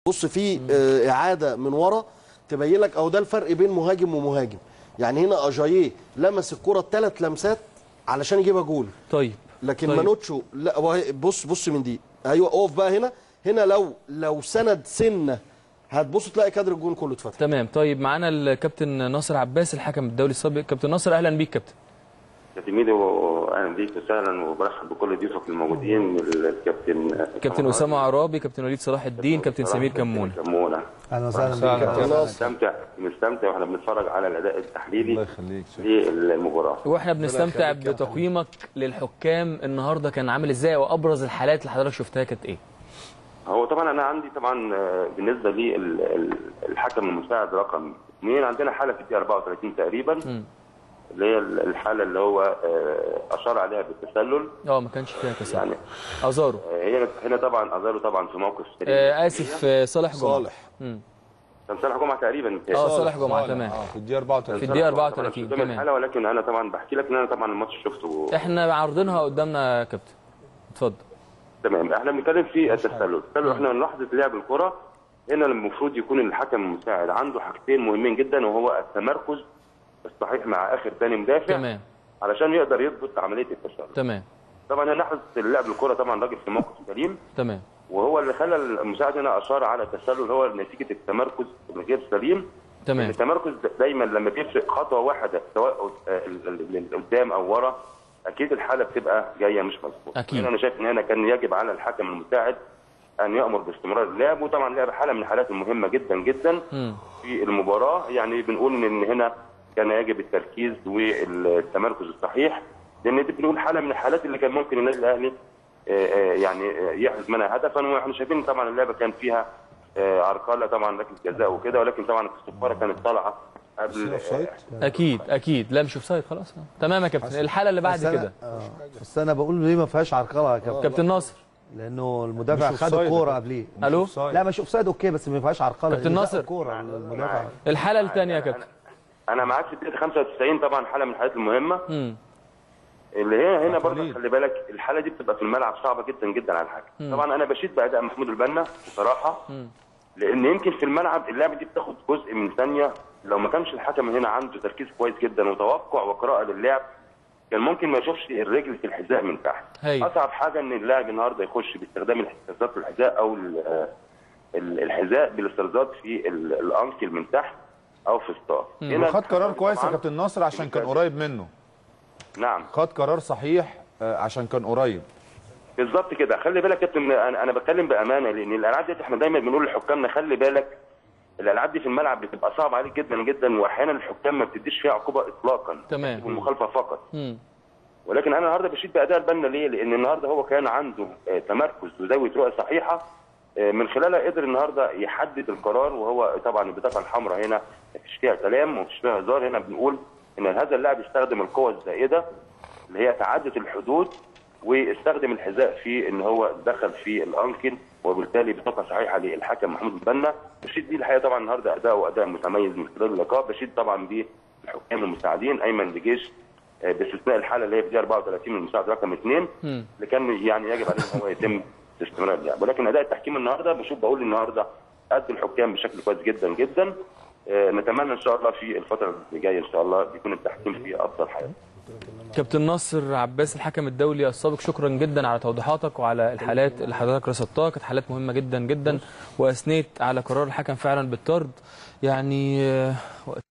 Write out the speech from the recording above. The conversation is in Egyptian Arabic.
بص في آه، اعاده من ورا تبين لك او ده الفرق بين مهاجم ومهاجم يعني هنا اجاييه لمس الكره ثلاث لمسات علشان يجيبها جول طيب لكن طيب. مانوتشو لا وهي- بص بص من دي ايوه اقف بقى هنا هنا لو لو سند سنه هتبص تلاقي كادر الجون كله اتفتح تمام طيب معانا الكابتن ناصر عباس الحكم الدولي السابق كابتن ناصر اهلا بيك كابتن كابتن ميدو اهلا بيك وسهلا وبرحب بكل ضيوفك الموجودين الكابتن كابتن اسامه عرابي كابتن وليد صلاح الدين كابتن سمير كمون كمونه اهلا وسهلا بيك مستمتع مستمتع واحنا بنتفرج على الاداء التحليلي الله يخليك للمباراه واحنا بنستمتع بتقييمك للحكام النهارده كان عامل ازاي وابرز الحالات اللي حضرتك شفتها كانت ايه هو طبعا انا عندي طبعا آه، بالنسبه لي ال- ال- الحكم المساعد رقم اثنين عندنا حاله في الدقيقه 34 تقريبا اللي هي ال- الحاله اللي هو آه، اشار عليها بالتسلل اه ما كانش فيها تسلل يعني ازارو آه، هي هنا طبعا ازارو طبعا في موقف سريع آه اسف آه، صالح جمعه صالح كان صالح جمعه تقريبا اه صالح جمعه تمام اه في الدقيقه في 34 الدقيقه طبعاً 34 قدام تمام الحاله ولكن انا طبعا بحكي لك ان انا طبعا الماتش شفته احنا عارضينها قدامنا يا كابتن اتفضل تمام احنا بنتكلم في التسلل التسلل احنا من لحظه لعب الكره هنا المفروض يكون الحكم المساعد عنده حاجتين مهمين جدا وهو التمركز الصحيح مع اخر ثاني مدافع تمام علشان يقدر يضبط عمليه التسلل تمام طبعا هنا لحظه لعب الكره طبعا راجل في موقف سليم تمام وهو اللي خلى المساعد هنا اشار على التسلل هو نتيجه التمركز الغير سليم تمام التمركز دايما لما بيفرق خطوه واحده سواء ال- ال- ال- قدام او ورا اكيد الحاله بتبقى جايه مش مظبوطه أكيد. هنا انا شايف ان هنا كان يجب على الحكم المساعد ان يامر باستمرار اللعب وطبعا لعب حاله من الحالات المهمه جدا جدا مم. في المباراه يعني بنقول ان هنا كان يجب التركيز والتمركز الصحيح لان دي بنقول حاله من الحالات اللي كان ممكن النادي الاهلي آه، آه، يعني آه، يحرز منها هدفا واحنا شايفين طبعا اللعبه كان فيها آه، عرقله طبعا ركله جزاء وكده ولكن طبعا الصفاره كانت طالعه قبل اوفسايد اكيد اكيد لا مش اوفسايد خلاص تمام يا كابتن الحاله اللي بعد بس أنا- كده آه، بس انا بقول ليه ما فيهاش عرقله يا كابتن كابتن ناصر لانه المدافع مش خد أوفسايد الكوره يا قبليه الو لا مش اوفسايد اوكي بس ما فيهاش عرقله كابتن لأنه ناصر. زق الكوره المدافع الحاله الثانيه يا كابتن انا معاك في الدقيقه 95 طبعا حاله من الحالات المهمه مم. اللي هي هنا برضه تقليل. خلي بالك الحاله دي بتبقى في الملعب صعبه جدا جدا على الحكم طبعا انا بشيد باداء محمود البنا بصراحه لان يمكن في الملعب اللعبه دي بتاخد جزء من ثانيه لو ما كانش الحكم هنا عنده تركيز كويس جدا وتوقع وقراءه للعب كان ممكن ما يشوفش الرجل في الحذاء من تحت هاي. اصعب حاجه ان اللاعب النهارده يخش باستخدام الاهتزازات في الحذاء او ال- آه، ال- الحذاء بالاسترزاق في ال- الانكل من تحت او في الصاف هنا خد قرار كويس يا طبعاً- كابتن ناصر عشان كان قريب منه نعم خد قرار صحيح آه، عشان كان قريب بالظبط كده خلي بالك يا كابتن انا انا بتكلم بامانه لان الالعاب دي احنا دايما بنقول لحكامنا خلي بالك الالعاب دي في الملعب بتبقى صعبه عليك جدا جدا واحيانا الحكام ما بتديش فيها عقوبه اطلاقا تمام. والمخالفه فقط مم. ولكن انا النهارده بشيد باداء البنا ليه؟ لان النهارده هو كان عنده آه، تمركز وزاويه رؤيه صحيحه آه، من خلالها قدر النهارده يحدد القرار وهو طبعا البطاقه الحمراء هنا مفيش فيها كلام ومفيش فيها هزار هنا بنقول ان هذا اللاعب استخدم القوه الزائده اللي هي تعدت الحدود واستخدم الحذاء في ان هو دخل في الانكل وبالتالي بطاقه صحيحه للحكم محمود البنا بشيد دي الحقيقه طبعا النهارده اداء اداء متميز من خلال اللقاء بشيد طبعا بالحكام المساعدين ايمن دجيش آه، باستثناء الحاله اللي هي في دقيقه 34 من المساعد رقم اثنين مم. اللي كان يعني يجب عليه ان هو يتم استمرار اللعب ولكن اداء التحكيم النهارده بشوف بقول النهارده ادوا الحكام بشكل كويس جدا جدا آه، نتمنى ان شاء الله في الفتره اللي جايه ان شاء الله يكون التحكيم في افضل حال كابتن ناصر عباس الحكم الدولي السابق شكرا جدا على توضيحاتك وعلى الحالات اللي حضرتك رصدتها كانت حالات مهمه جدا جدا واثنيت على قرار الحكم فعلا بالطرد يعني آه،